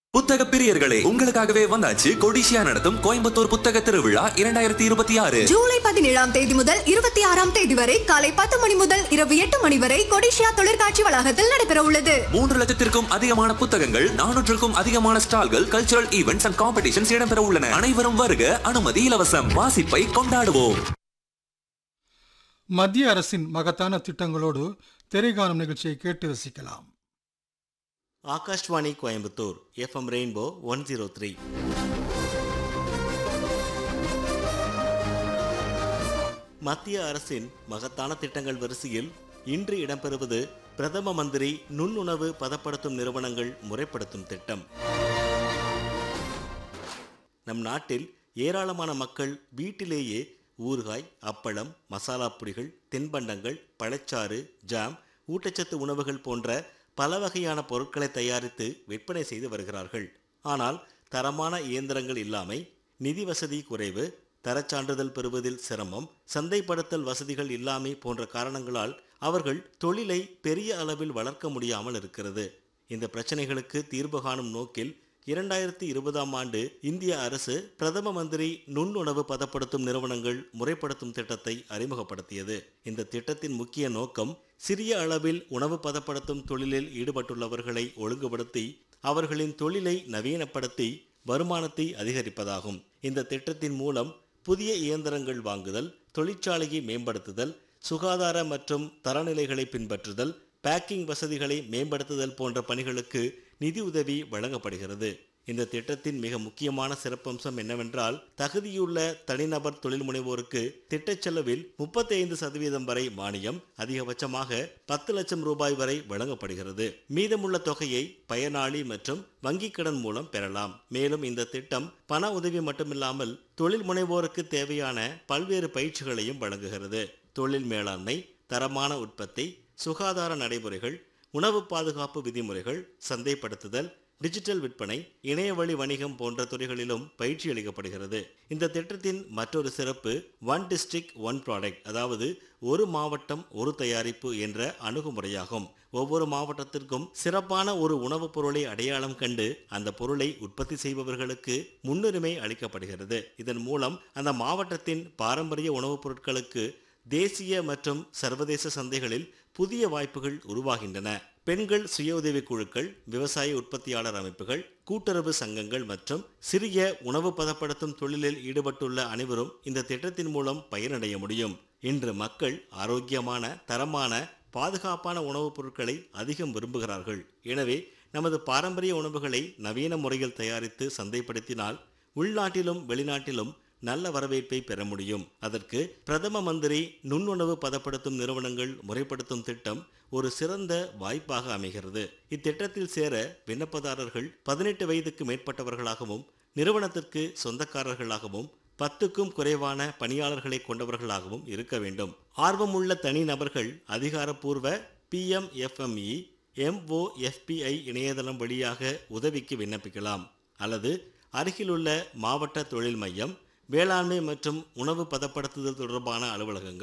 புத்தக பிரியர்களே உங்களுக்காகவே வந்தாச்சு கொடிஷியா நடத்தும் கோயம்புத்தூர் புத்தக திருவிழா இரண்டாயிரத்தி இருபத்தி ஆறு ஜூலை பதினேழாம் தேதி முதல் இருபத்தி ஆறாம் தேதி வரை காலை பத்து மணி முதல் இரவு எட்டு மணி வரை கொடிஷியா தொழிற்காட்சி வளாகத்தில் நடைபெற உள்ளது மூன்று லட்சத்திற்கும் அதிகமான புத்தகங்கள் நானூற்றுக்கும் அதிகமான ஸ்டால்கள் கல்ச்சுரல் ஈவெண்ட்ஸ் அண்ட் காம்படிஷன்ஸ் இடம்பெற உள்ளன அனைவரும் வருக அனுமதி இலவசம் வாசிப்பை கொண்டாடுவோம் மத்திய அரசின் மகத்தான திட்டங்களோடு திரைகாணும் நிகழ்ச்சியை கேட்டு ரசிக்கலாம் Akashvani Coimbatore FM rainbow one zero three மத்திய அரசின் மகத்தான திட்டங்கள் வரிசையில் இன்று இடம்பெறுவது பிரதம மந்திரி நுண்ணுணவு பதப்படுத்தும் நிறுவனங்கள் முறைப்படுத்தும் திட்டம் நம் நாட்டில் ஏராளமான மக்கள் வீட்டிலேயே ஊறுகாய் அப்பளம் மசாலா பொடிகள் தின்பண்டங்கள் பழச்சாறு ஜாம் ஊட்டச்சத்து உணவுகள் போன்ற பல வகையான பொருட்களை தயாரித்து விற்பனை செய்து வருகிறார்கள் ஆனால் தரமான இயந்திரங்கள் இல்லாமை நிதி வசதி குறைவு தரச்சான்றிதழ் பெறுவதில் சிரமம் சந்தைப்படுத்தல் வசதிகள் இல்லாமை போன்ற காரணங்களால் அவர்கள் தொழிலை பெரிய அளவில் வளர்க்க முடியாமல் இருக்கிறது இந்த பிரச்சனைகளுக்கு தீர்வு காணும் நோக்கில் இரண்டாயிரத்தி இருபதாம் ஆண்டு இந்திய அரசு பிரதம மந்திரி நுண்ணுணவு பதப்படுத்தும் நிறுவனங்கள் முறைப்படுத்தும் திட்டத்தை அறிமுகப்படுத்தியது இந்த திட்டத்தின் முக்கிய நோக்கம் சிறிய அளவில் உணவு பதப்படுத்தும் தொழிலில் ஈடுபட்டுள்ளவர்களை ஒழுங்குபடுத்தி அவர்களின் தொழிலை நவீனப்படுத்தி வருமானத்தை அதிகரிப்பதாகும் இந்த திட்டத்தின் மூலம் புதிய இயந்திரங்கள் வாங்குதல் தொழிற்சாலையை மேம்படுத்துதல் சுகாதார மற்றும் தரநிலைகளை பின்பற்றுதல் பேக்கிங் வசதிகளை மேம்படுத்துதல் போன்ற பணிகளுக்கு நிதி உதவி வழங்கப்படுகிறது இந்த திட்டத்தின் மிக முக்கியமான சிறப்பம்சம் என்னவென்றால் தகுதியுள்ள தனிநபர் தொழில் முனைவோருக்கு திட்டச் செலவில் முப்பத்தி ஐந்து சதவீதம் வரை மானியம் அதிகபட்சமாக பத்து லட்சம் ரூபாய் வரை வழங்கப்படுகிறது மீதமுள்ள தொகையை பயனாளி மற்றும் வங்கிக் கடன் மூலம் பெறலாம் மேலும் இந்த திட்டம் பண உதவி மட்டுமில்லாமல் தொழில் முனைவோருக்கு தேவையான பல்வேறு பயிற்சிகளையும் வழங்குகிறது தொழில் மேலாண்மை தரமான உற்பத்தி சுகாதார நடைமுறைகள் உணவு பாதுகாப்பு விதிமுறைகள் சந்தைப்படுத்துதல் டிஜிட்டல் விற்பனை இணையவழி வணிகம் போன்ற துறைகளிலும் பயிற்சி அளிக்கப்படுகிறது இந்த திட்டத்தின் மற்றொரு சிறப்பு ஒன் டிஸ்ட்ரிக்ட் ஒன் ப்ராடக்ட் அதாவது ஒரு மாவட்டம் ஒரு தயாரிப்பு என்ற அணுகுமுறையாகும் ஒவ்வொரு மாவட்டத்திற்கும் சிறப்பான ஒரு உணவுப் பொருளை அடையாளம் கண்டு அந்த பொருளை உற்பத்தி செய்பவர்களுக்கு முன்னுரிமை அளிக்கப்படுகிறது இதன் மூலம் அந்த மாவட்டத்தின் பாரம்பரிய உணவுப் பொருட்களுக்கு தேசிய மற்றும் சர்வதேச சந்தைகளில் புதிய வாய்ப்புகள் உருவாகின்றன பெண்கள் சுய உதவி குழுக்கள் விவசாய உற்பத்தியாளர் அமைப்புகள் கூட்டுறவு சங்கங்கள் மற்றும் சிறிய உணவு பதப்படுத்தும் தொழிலில் ஈடுபட்டுள்ள அனைவரும் இந்த திட்டத்தின் மூலம் பயனடைய முடியும் இன்று மக்கள் ஆரோக்கியமான தரமான பாதுகாப்பான உணவுப் பொருட்களை அதிகம் விரும்புகிறார்கள் எனவே நமது பாரம்பரிய உணவுகளை நவீன முறையில் தயாரித்து சந்தைப்படுத்தினால் உள்நாட்டிலும் வெளிநாட்டிலும் நல்ல வரவேற்பை பெற முடியும் அதற்கு பிரதம மந்திரி நுண்ணுணவு பதப்படுத்தும் நிறுவனங்கள் முறைப்படுத்தும் திட்டம் ஒரு சிறந்த வாய்ப்பாக அமைகிறது இத்திட்டத்தில் சேர விண்ணப்பதாரர்கள் பதினெட்டு வயதுக்கு மேற்பட்டவர்களாகவும் நிறுவனத்திற்கு சொந்தக்காரர்களாகவும் பத்துக்கும் குறைவான பணியாளர்களை கொண்டவர்களாகவும் இருக்க வேண்டும் ஆர்வமுள்ள தனி நபர்கள் அதிகாரப்பூர்வ பிஎம்எஃப்எம்இ எம்ஓஎஃபிஐ இணையதளம் வழியாக உதவிக்கு விண்ணப்பிக்கலாம் அல்லது அருகிலுள்ள மாவட்ட தொழில் மையம் வேளாண்மை மற்றும் உணவு பதப்படுத்துதல் தொடர்பான அலுவலகங்கள்